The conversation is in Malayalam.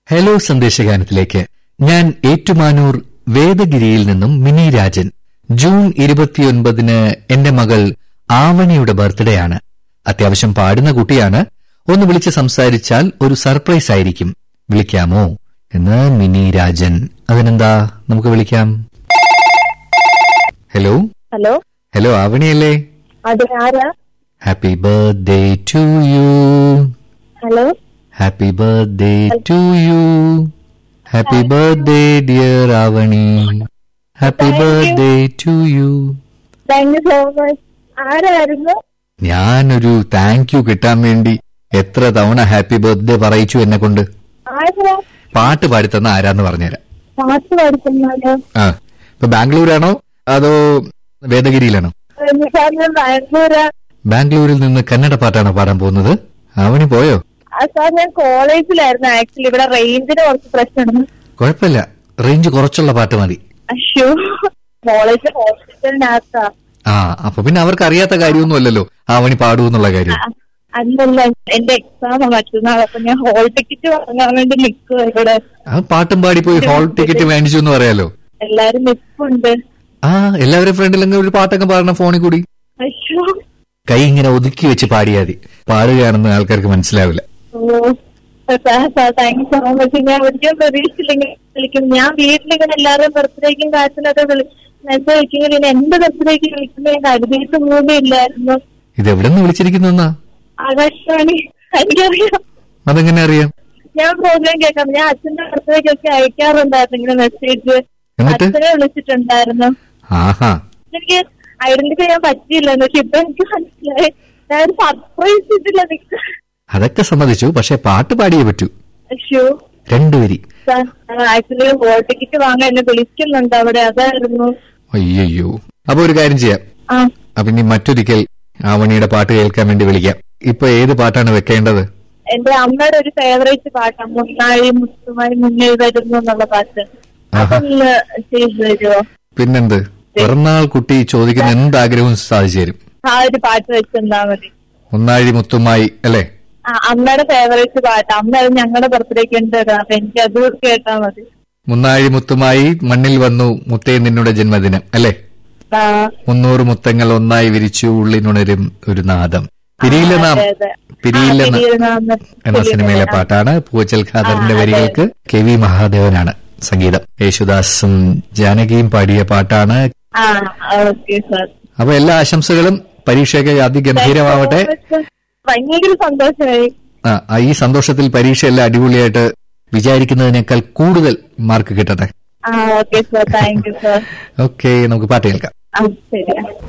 ഹലോ സന്ദേശഗാനത്തിലേക്ക് ഞാൻ ഏറ്റുമാനൂർ വേദഗിരിയിൽ നിന്നും മിനി രാജൻ ജൂൺ ഇരുപത്തിയൊൻപതിന് എന്റെ മകൾ ആവണിയുടെ ബർത്ത്ഡേ ആണ് അത്യാവശ്യം പാടുന്ന കുട്ടിയാണ് ഒന്ന് വിളിച്ച് സംസാരിച്ചാൽ ഒരു സർപ്രൈസ് ആയിരിക്കും വിളിക്കാമോ എന്ന് മിനി രാജൻ അതിനെന്താ നമുക്ക് വിളിക്കാം ഹലോ ഹലോ ഹലോ ആവണിയല്ലേ അതെ ആരാ happy birthday to you hello happy birthday to you happy birthday dear Avani happy Thank you. Birthday to you thank you so much ആരായിരുന്നു ഞാനൊരു താങ്ക് യു കിട്ടാൻ വേണ്ടി എത്ര തവണ ഹാപ്പി ബർത്ത്ഡേ പറയിച്ചു എന്നെ കൊണ്ട് ആരാ പാട്ട് പാടിത്തന്ന ആരാന്ന് പറഞ്ഞുതരാം പാട്ട് പഠിക്കുന്നത് ആ ഇപ്പൊ ബാംഗ്ലൂരാണോ അതോ വേദഗിരിയിലാണോ സാറിന് ബാംഗ്ലൂരാ ബാംഗ്ലൂരിൽ നിന്ന് കന്നഡ പാട്ടാണോ പാടാൻ പോകുന്നത് ആവണി പോയോ ആ സാർ ഞാൻ കോളേജിലായിരുന്നു ആക്ച്വലി ഇവിടെ റേഞ്ചിന് കുറച്ച് പ്രശ്നമുണ്ട് കുഴപ്പമില്ല റേഞ്ച് കുറച്ചുള്ള പാട്ട് മതി അയ്യോ കോളേജ് ഹോസ്പിറ്റലിനകത്താ ആ അപ്പൊ പിന്നെ അവർക്ക് അറിയാത്ത കാര്യമൊന്നും അല്ലല്ലോ ആവണി പാടൂ എന്നുള്ള കാര്യം അ- അല്ലല്ല എന്റെ എക്സാം മറ്റന്നാൾ അപ്പൊ ഞാൻ ഹോൾ ടിക്കറ്റ് വാങ്ങാൻ വേണ്ടി നിൽക്കുക ഇവിടെ ആ പാട്ടും പാടി പോയി ഹാൾ ടിക്കറ്റ് മേടിച്ചു എന്ന് പറയാലോ എല്ലാരും നിൽപ്പുണ്ട് ആ എല്ലാവരും ഫ്രണ്ടിലെങ്കിൽ ഒരു പാട്ടൊക്കെ പാടണം ഫോണിൽ കൂടി അയ്യോ കൈ ഇങ്ങനെ ഒതുക്കി വെച്ച് പാടിയാൽ മതി പാടുകയാണെന്ന് ആൾക്കാർക്ക് മനസ്സിലാവില്ല ഓ sir sir thank you so much ഞാൻ ഒരിക്കലും പ്രതീക്ഷിച്ചില്ലെങ്കിൽ വിളിക്കും ഞാൻ വീട്ടിലിങ്ങനെ എല്ലാവരും ബർത്ത്ഡേക്കും കാര്യത്തിലൊക്കെ വിളി മെസ്സേജ് അയക്കുമെങ്കിൽ ഇനി എന്റെ ബർത്ത്ഡേക്ക് വിളിക്കുമ്പോൾ ഞാൻ കരുതിയിട്ട് കൂടി ഇല്ലായിരുന്നു ഇത് എവിടെ നിന്ന് വിളിച്ചിരിക്കുന്ന ആകാശവാണി എനിക്കറിയാം അതെങ്ങനെ അറിയാം ഞാൻ പ്രോഗ്രാം കേൾക്കാം ഞാൻ അച്ഛന്റെ ബർത്ത്ഡേക്കൊക്കെ അയക്കാറുണ്ടായിരുന്നു ഇങ്ങനെ മെസ്സേജ് എന്നിട്ട് അച്ഛനെ വിളിച്ചിട്ടുണ്ടായിരുന്നു ആഹാ എനിക്ക് ഐഡന്റിഫൈ ചെയ്യാൻ പറ്റിയില്ല പക്ഷെ ഇപ്പൊ എനിക്ക് മനസ്സിലായി ഞാൻ ഒരു സർപ്രൈസ് ഇട്ടില്ല നിക്ക് അതൊക്കെ സമ്മതിച്ചു പക്ഷെ പാട്ട് പാടിയേ പറ്റൂ അയ്യോ രണ്ടുപേരി ആക്ച്വലി ഹോൾ ടിക്കറ്റ് വാങ്ങാൻ എന്നെ വിളിക്കുന്നുണ്ട് അവിടെ അതായിരുന്നു അയ്യോ അപ്പൊ ഒരു കാര്യം ചെയ്യാം ആ അപ്പൊ ഇനി മറ്റൊരിക്കൽ ആവണിയുടെ പാട്ട് കേൾക്കാൻ വേണ്ടി വിളിക്കാം ഇപ്പൊ ഏത് പാട്ടാണ് വെക്കേണ്ടത് എന്റെ അമ്മയുടെ ഒരു ഫേവറേറ്റ് പാട്ടാണ് മുന്നാഴി മുത്തുമായി മുന്നിൽ വരുന്നു എന്നുള്ള പാട്ട് ആഹാ. അതൊന്ന് ചെയ്തു തരുമോ പിന്നെന്ത് പിറന്നാൾ കുട്ടി ചോദിക്കുന്ന എന്താഗ്രഹവും സാധിച്ചു തരും ആ ഒരു പാട്ട് വെച്ചെന്നാ മതി ഒന്നാഴി മുത്തുമായി അല്ലേ ആ അമ്മയുടെ ഫേവറേറ്റ് പാട്ട് അമ്മ അത് ഞങ്ങളുടെ ബർത്ത്ഡേക്ക് ഉണ്ട് തരാം അപ്പൊ എനിക്ക് അത് കേട്ടാ മതി മുന്നാഴി മുത്തുമായി മണ്ണിൽ വന്നു മുത്തേ നിന്നുടെ ജന്മദിനം അല്ലേ ആ, മുന്നൂറ് മുത്തങ്ങൾ ഒന്നായി വിരിച്ചു ഉള്ളിനുണരും ഒരു നാദം പിരിയില്ല നാം അതെ, അതെ. പിരിയില്ല ആ, നാം പിരിയില്ല നാം എന്ന സിനിമയിലെ പാട്ടാണ് പൂച്ചൽ ഖാദറിന്റെ ആ, അതെ. വരികൾക്ക് കെ വി മഹാദേവനാണ് സംഗീതം യേശുദാസും ജാനകിയും പാടിയ പാട്ടാണ് ആ ഓക്കെ സാർ അപ്പൊ എല്ലാ ആശംസകളും പരീക്ഷയൊക്കെ അതിഗംഭീരമാവട്ടെ ഭയങ്കര സന്തോഷമായി ആ, ആ, ഈ സന്തോഷത്തിൽ പരീക്ഷയെല്ലാം അടിപൊളിയായിട്ട് വിചാരിക്കുന്നതിനേക്കാൾ കൂടുതൽ മാർക്ക് കിട്ടട്ടെ ആ okay sir thank you sir okay നമുക്ക് പാട്ട് കേൾക്കാം ആ ശരി